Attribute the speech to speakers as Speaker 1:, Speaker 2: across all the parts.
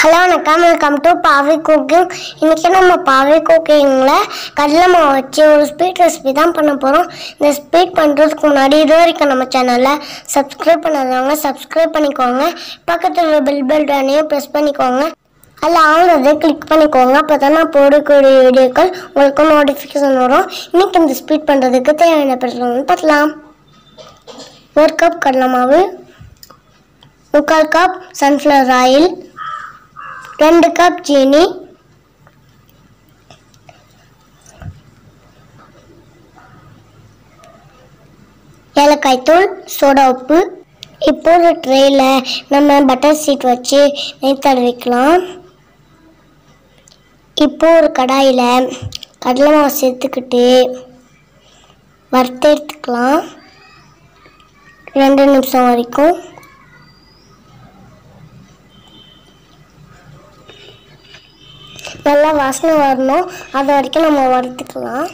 Speaker 1: hello வணக்கம் welcome to பாவி cooking இன்றைக்கி நம்ம பாவி குக்கிங்கில் கடலை மாவு வச்சு ஒரு ஸ்வீட் ரெசிபி தான் பண்ண போகிறோம் இந்த ஸ்வீட் பண்ணுறதுக்கு முன்னாடி இது வரைக்கும் நம்ம சேனலில் சப்ஸ்கிரைப் பண்ணாதவங்க சப்ஸ்கிரைப் பண்ணிக்கோங்க பக்கத்தில் உள்ள பெல் பட்டனையும் ப்ரெஸ் பண்ணிக்கோங்க அதில் ஆனதை கிளிக் பண்ணிக்கோங்க அப்போ தான் நான் போடக்கூடிய வீடியோக்கள் உங்களுக்கு நோட்டிஃபிகேஷன் வரும் இன்றைக்கி இந்த ஸ்வீட் பண்ணுறதுக்கு தேவையான பிரச்சனை பார்க்கலாம் ஒரு கப் கடலை மாவு முக்கால் கப் சன்ஃப்ளவர் ஆயில் ரெண்டு கப் சீனி ஏலக்காய் தூள் சோடா உப்பு இப்போ ஒரு ட்ரேயில் நம்ம பட்டர் சீட் வச்சு நெய் தடவிக்கலாம் இப்போ ஒரு கடாயில் கடலை மாவு சேர்த்துக்கிட்டு வறுத்து எடுத்துக்கலாம் ரெண்டு நிமிஷம் வரைக்கும் நல்லா வாசனை வரணும் அது வரைக்கும் நம்ம வறுத்துக்கலாம்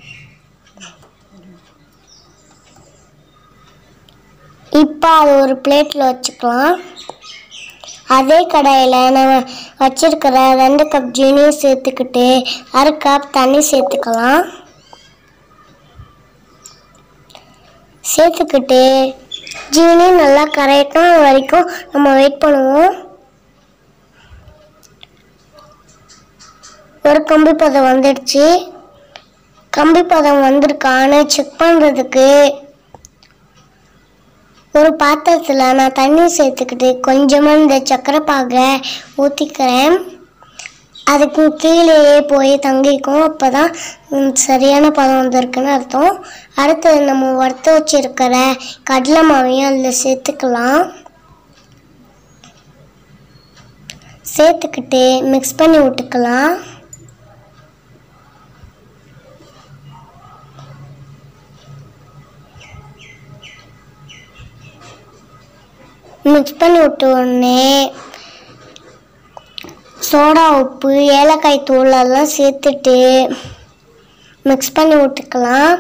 Speaker 1: இப்போ அது ஒரு பிளேட்டில் வச்சுக்கலாம் அதே கடாயில் நம்ம வச்சிருக்கிற ரெண்டு கப் ஜீனியும் சேர்த்துக்கிட்டு அரை கப் தண்ணி சேர்த்துக்கலாம் சேர்த்துக்கிட்டு ஜீனி நல்லா கரையட்டும் அது வரைக்கும் நம்ம வெயிட் பண்ணுவோம் ஒரு கம்பி பதம் வந்துடுச்சு கம்பி பதம் வந்திருக்கான்னு செக் பண்ணுறதுக்கு ஒரு பாத்திரத்தில் நான் தண்ணி சேர்த்துக்கிட்டு கொஞ்சமாக இந்த சக்கரை பாகை ஊற்றிக்கிறேன் அதுக்கு கீழேயே போய் தங்கிக்கும் அப்போ தான் சரியான பதம் வந்திருக்குன்னு அர்த்தம் அடுத்தது நம்ம வறுத்து வச்சிருக்கிற கடலை மாவையும் அதில் சேர்த்துக்கலாம் சேர்த்துக்கிட்டு மிக்ஸ் பண்ணி விட்டுக்கலாம் மிக்ஸ் பண்ணி விட்ட உடனே சோடா உப்பு ஏலக்காய் தூள் அதெல்லாம் சேர்த்துட்டு மிக்ஸ் பண்ணி விட்டுக்கலாம்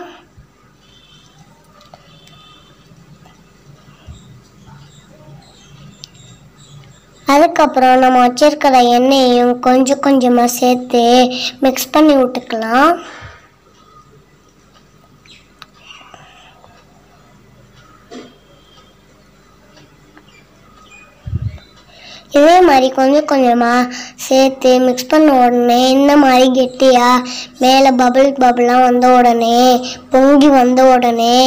Speaker 1: அதுக்கப்புறம் நம்ம வச்சிருக்கிற எண்ணெயையும் கொஞ்சம் கொஞ்சமாக சேர்த்து மிக்ஸ் பண்ணி விட்டுக்கலாம் இதே மாதிரி கொஞ்சம் கொஞ்சமாக சேர்த்து மிக்ஸ் பண்ண உடனே இந்த மாதிரி கெட்டியாக மேலே பபிள் பபிளாக வந்த உடனே பொங்கி வந்த உடனே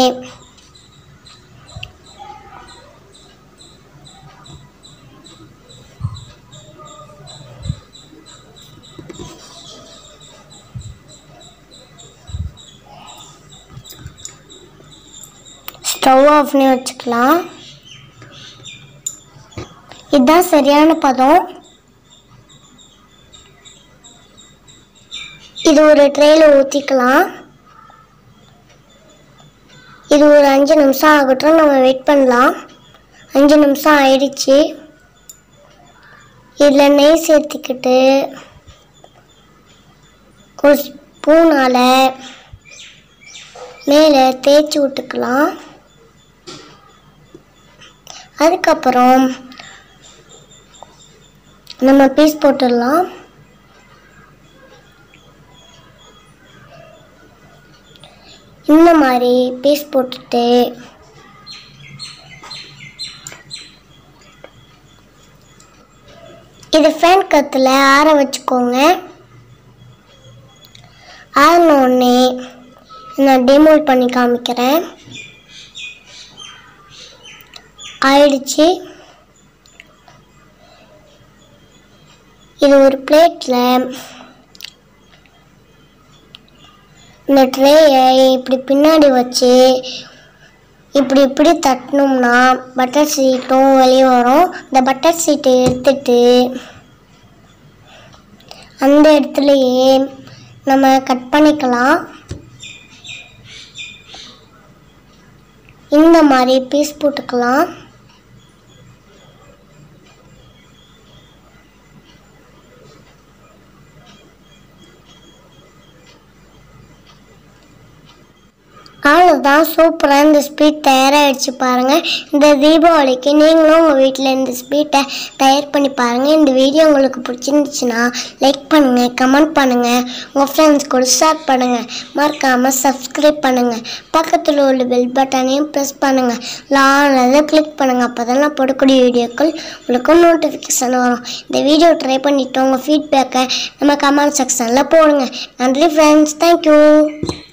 Speaker 1: ஸ்டவ் ஆஃப் பண்ணி வச்சுக்கலாம் இதுதான் சரியான பதம் இது ஒரு ட்ரேயில் ஊற்றிக்கலாம் இது ஒரு அஞ்சு நிமிஷம் ஆகட்டும் நம்ம வெயிட் பண்ணலாம் அஞ்சு நிமிஷம் ஆயிடுச்சு இதில் நெய் சேர்த்துக்கிட்டு ஒரு ஸ்பூனால் மேலே தேய்ச்சி விட்டுக்கலாம் அதுக்கப்புறம் நம்ம பீஸ் போட்டுடலாம் இந்த மாதிரி பீஸ் போட்டுட்டு இது ஃபேன் கத்தில் ஆற வச்சுக்கோங்க ஆறின உடனே நான் டெமோல் பண்ணி காமிக்கிறேன் ஆயிடுச்சு இது ஒரு பிளேட்டில் இந்த ட்ரேயை இப்படி பின்னாடி வச்சு இப்படி இப்படி தட்டினோம்னா பட்டர் சீட்டும் வெளியே வரும் இந்த பட்டர் சீட்டை எடுத்துட்டு அந்த இடத்துலையே நம்ம கட் பண்ணிக்கலாம் இந்த மாதிரி பீஸ் போட்டுக்கலாம் அவ்வளோதான் சூப்பராக இந்த ஸ்வீட் தயாராகிடுச்சு பாருங்கள் இந்த தீபாவளிக்கு நீங்களும் உங்கள் வீட்டில் இந்த ஸ்வீட்டை தயார் பண்ணி பாருங்கள் இந்த வீடியோ உங்களுக்கு பிடிச்சிருந்துச்சுன்னா லைக் பண்ணுங்கள் கமெண்ட் பண்ணுங்கள் உங்கள் ஃப்ரெண்ட்ஸ் கூட ஷேர் பண்ணுங்கள் மறக்காமல் சப்ஸ்கிரைப் பண்ணுங்கள் பக்கத்தில் உள்ள பெல் பட்டனையும் ப்ரெஸ் பண்ணுங்கள் லானதை கிளிக் பண்ணுங்கள் அப்போ தான் நான் போடக்கூடிய வீடியோக்கள் உங்களுக்கு நோட்டிஃபிகேஷன் வரும் இந்த வீடியோ ட்ரை பண்ணிவிட்டு உங்கள் ஃபீட்பேக்கை நம்ம கமெண்ட் செக்ஷனில் போடுங்க நன்றி ஃப்ரெண்ட்ஸ் தேங்க்யூ